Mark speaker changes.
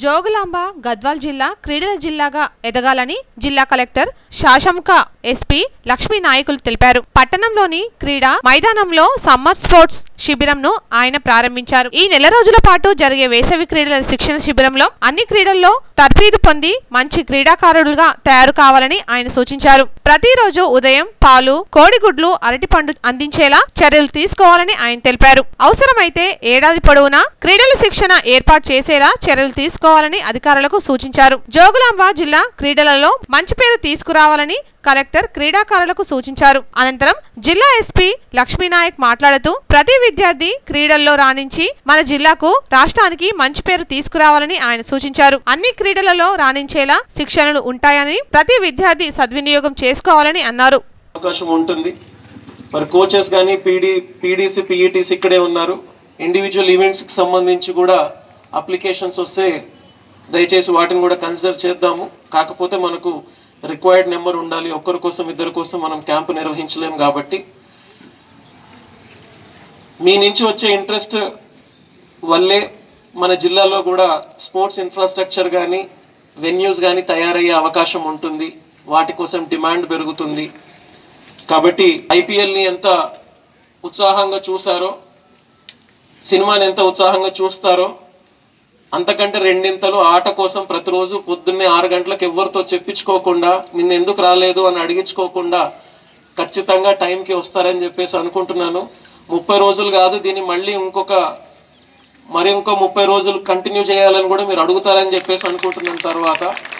Speaker 1: జోగులాంబ గద్వాల్ జిల్లా క్రీడల జిల్లాగా ఎదగాలని జిల్లా కలెక్టర్ శాశంక ఎస్పీ లక్ష్మీ నాయకులు తెలిపారు పట్టణంలోని క్రీడా మైదానంలో సమ్మర్ స్పోర్ట్స్ శిబిరంను ఆయన ప్రారంభించారు ఈ నెల రోజుల పాటు జరిగే వేసవి క్రీడల శిక్షణ శిబిరంలో అన్ని క్రీడల్లో తర్ఫీదు పొంది మంచి క్రీడాకారులుగా తయారు కావాలని ఆయన సూచించారు ప్రతిరోజు ఉదయం పాలు కోడిగుడ్లు అరటిపండు అందించేలా చర్యలు తీసుకోవాలని ఆయన తెలిపారు అవసరమైతే ఏడాది పొడవునా క్రీడల శిక్షణ ఏర్పాటు చేసేలా చర్యలు తీసుకోవాలని అధికారులకు సూచించారు జోగులాంబ జిల్లా క్రీడలలో మంచి పేరు తీసుకురావాలని కలెక్టర్ క్రీడాకారులకు సూచించారు అనంతరం జిల్లా ఎస్పీ లక్ష్మీనాయక్ మాట్లాడుతూ ప్రతి విద్యార్థి క్రీడల్లో రాణించి మన జిల్లాకు రాష్ట్రానికి మంచి పేరు తీసుకురావాలని ఆయన సూచించారు అన్ని క్రీడలలో రాణించేలా శిక్షణలు ఉంటాయని ప్రతి విద్యార్థి సద్వినియోగం చేసుకోవాలని అన్నారు
Speaker 2: అవకాశం ఉంటుంది మరి కోచెస్ కానీ పీడీ పీడీసీ పీఈటీసీ ఇక్కడే ఉన్నారు ఇండివిజువల్ ఈవెంట్స్కి సంబంధించి కూడా అప్లికేషన్స్ వస్తే దయచేసి వాటిని కూడా కన్సిడర్ చేద్దాము కాకపోతే మనకు రిక్వైర్డ్ నెంబర్ ఉండాలి ఒక్కరి కోసం ఇద్దరి కోసం మనం క్యాంపు నిర్వహించలేము కాబట్టి మీ నుంచి వచ్చే ఇంట్రెస్ట్ వల్లే మన జిల్లాలో కూడా స్పోర్ట్స్ ఇన్ఫ్రాస్ట్రక్చర్ కానీ వెన్యూస్ కానీ తయారయ్యే అవకాశం ఉంటుంది వాటి కోసం డిమాండ్ పెరుగుతుంది కాబట్టి ఐపీఎల్ని ఎంత ఉత్సాహంగా చూసారో సినిమాని ఎంత ఉత్సాహంగా చూస్తారో అంతకంటే రెండింతలు ఆట కోసం ప్రతిరోజు పొద్దున్నే ఆరు గంటలకు ఎవరితో చెప్పించుకోకుండా నిన్న ఎందుకు రాలేదు అని అడిగించుకోకుండా ఖచ్చితంగా టైంకి వస్తారని చెప్పేసి అనుకుంటున్నాను ముప్పై రోజులు కాదు దీన్ని మళ్ళీ ఇంకొక మరి ఇంకో ముప్పై రోజులు కంటిన్యూ చేయాలని కూడా మీరు అడుగుతారని చెప్పేసి అనుకుంటున్నాను తర్వాత